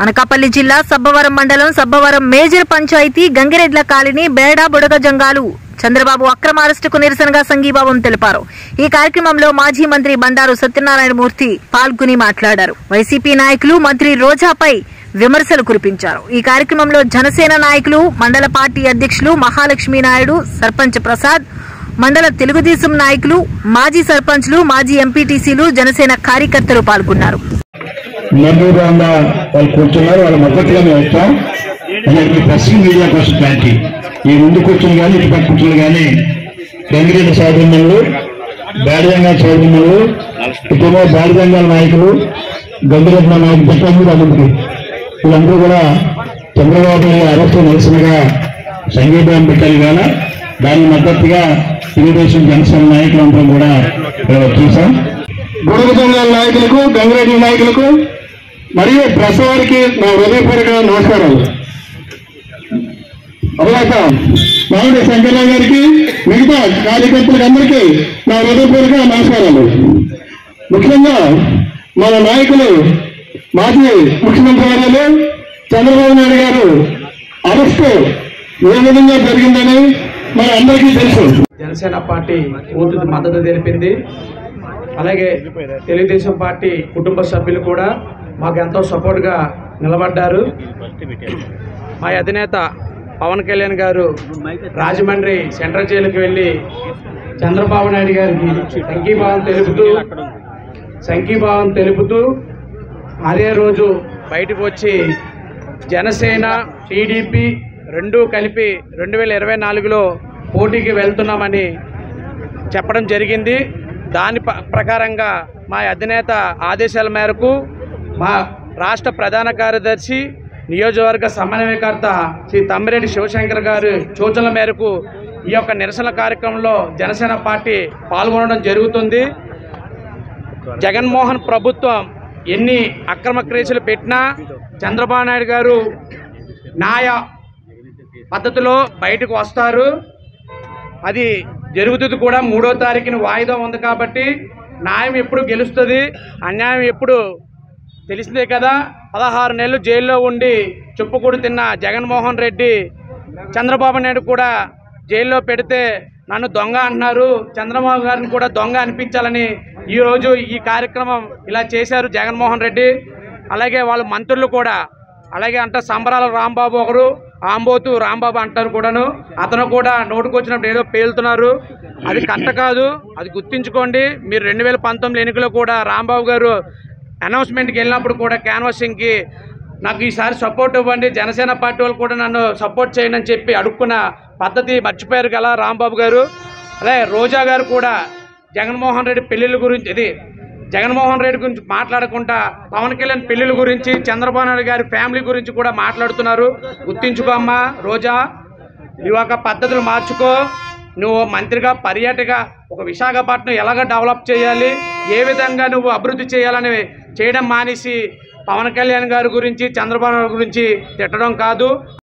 అనకాపల్లి జిల్లా సబ్బవరం మండలం సబ్బవరం మేజర్ పంచాయతీ గంగిరెడ్ల కాలనీ బేడా బుడగ జంగాలు చంద్రబాబు అక్రమ అరెస్టుకు నిరసనగా సంఘీభావం తెలిపారు ఈ కార్యక్రమంలో మాజీ మంత్రి బండారు సత్యనారాయణ మూర్తి పాల్గొని మాట్లాడారు వైసీపీ నాయకులు మంత్రి రోజాపై విమర్శలు కురిపించారు ఈ కార్యక్రమంలో జనసేన నాయకులు మండల పార్టీ అధ్యక్షులు మహాలక్ష్మి నాయుడు సర్పంచ్ ప్రసాద్ మండల తెలుగుదేశం నాయకులు మాజీ సర్పంచ్లు మాజీ ఎంపీటీసీలు జనసేన కార్యకర్తలు పాల్గొన్నారు నెల్లూరుగా వాళ్ళు కూర్చున్నారు వాళ్ళ మద్దతుగా మేము వచ్చాం అలాగే ప్రెస్ మీడియా కోసం క్లారిటీ ఈ ముందు కూర్చుని కానీ ఇటు పక్క కూర్చుని కానీ గంగిరెడ్డి సోదరులు బాడిదంగా సోదరులు ఇటేమో బాడిదంగాల నాయకులు గంగిరెడ్డి నాయకులు పెట్టండి వాళ్ళకి వీళ్ళందరూ కూడా చంద్రబాబు నాయుడు అరెస్ట్ నిరసనగా సంఘీభావం పెట్టాలి కానీ దాని మద్దతుగా తెలుగుదేశం జనసేన నాయకులందరం కూడా ఇక్కడ చూసాం గొడుగు సంఘాల నాయకులకు గంగిరెడ్డి నాయకులకు మరియు ప్రెస్ వారికి నా హృదయపూర్వక నమస్కారాలు అభిలాష మామిడి శంకర్రావు గారికి మిగతా కార్యకర్తలకు అందరికీ నా హృదయపూర్వక నమస్కారాలు ముఖ్యంగా మన నాయకులు మాజీ ముఖ్యమంత్రి వర్యులు చంద్రబాబు నాయుడు గారు అరెస్టు ఏ విధంగా జరిగిందని మన అందరికీ తెలుసు జనసేన పార్టీ పూర్తి మద్దతు తెలిపింది అలాగే తెలుగుదేశం పార్టీ కుటుంబ సభ్యులు కూడా మాకు ఎంతో సపోర్ట్గా నిలబడ్డారు మా అధినేత పవన్ కళ్యాణ్ గారు రాజమండ్రి సెంట్రల్ జైలుకి వెళ్ళి చంద్రబాబు నాయుడు గారికి సంఘీభావం తెలుపుతూ సంఘీభావం తెలుపుతూ అదే రోజు బయటకు వచ్చి జనసేన టీడీపీ రెండూ కలిపి రెండు వేల ఇరవై నాలుగులో పోటీకి వెళ్తున్నామని చెప్పడం జరిగింది దాని ప- ప్రకారంగా మా అధినేత ఆదేశాల మేరకు మా రాష్ట్ర ప్రధాన కార్యదర్శి నియోజకవర్గ సమన్వయకర్త శ్రీ తమ్మిరెడ్డి శివశంకర్ గారి సూచనల మేరకు ఈ యొక్క నిరసన కార్యక్రమంలో జనసేన పార్టీ పాల్గొనడం జరుగుతుంది జగన్మోహన్ ప్రభుత్వం ఎన్ని అక్రమ కేసులు పెట్టినా చంద్రబాబు నాయుడు గారు న్యాయ పద్ధతిలో బయటకు వస్తారు అది జరుగుతుంది కూడా మూడో తారీఖున వాయిదా ఉంది కాబట్టి న్యాయం ఎప్పుడు గెలుస్తుంది అన్యాయం ఎప్పుడు తెలిసిందే కదా పదహారు నెలలు జైల్లో ఉండి చెప్పుకూడు తిన్న జగన్మోహన్ రెడ్డి చంద్రబాబు నాయుడు కూడా జైల్లో పెడితే నన్ను దొంగ అంటున్నారు చంద్రబాబు గారిని కూడా దొంగ అనిపించాలని ఈరోజు ఈ కార్యక్రమం ఇలా చేశారు జగన్మోహన్ రెడ్డి అలాగే వాళ్ళ మంత్రులు కూడా అలాగే అంట సంబరాల రాంబాబు ఒకరు ఆంబోతు రాంబాబు అంటారు కూడాను అతను కూడా నోటుకొచ్చినప్పుడు ఏదో పేలుతున్నారు అది కట్ట కాదు అది గుర్తించుకోండి మీరు రెండు వేల పంతొమ్మిది ఎన్నికలో కూడా రాంబాబు గారు అనౌన్స్మెంట్కి వెళ్ళినప్పుడు కూడా క్యాన్వాసింగ్కి నాకు ఈసారి సపోర్ట్ ఇవ్వండి జనసేన పార్టీ వాళ్ళు కూడా నన్ను సపోర్ట్ చేయండి అని చెప్పి అడుక్కున్న పద్ధతి మర్చిపోయారు కదా రాంబాబు గారు అలాగే రోజా గారు కూడా జగన్మోహన్ రెడ్డి పెళ్ళిళ్ళ గురించి ఇది జగన్మోహన్ రెడ్డి గురించి మాట్లాడకుండా పవన్ కళ్యాణ్ పెళ్లిళ్ళ గురించి చంద్రబాబు నాయుడు గారి ఫ్యామిలీ గురించి కూడా మాట్లాడుతున్నారు గుర్తించుకో అమ్మా రోజా నువ్వు ఒక పద్ధతులు మార్చుకో నువ్వు మంత్రిగా పర్యాటక ఒక విశాఖపట్నం ఎలాగ డెవలప్ చేయాలి ఏ విధంగా నువ్వు అభివృద్ధి చేయాలని చేయడం మానేసి పవన్ కళ్యాణ్ గారి గురించి చంద్రబాబు నాయుడు గురించి తిట్టడం కాదు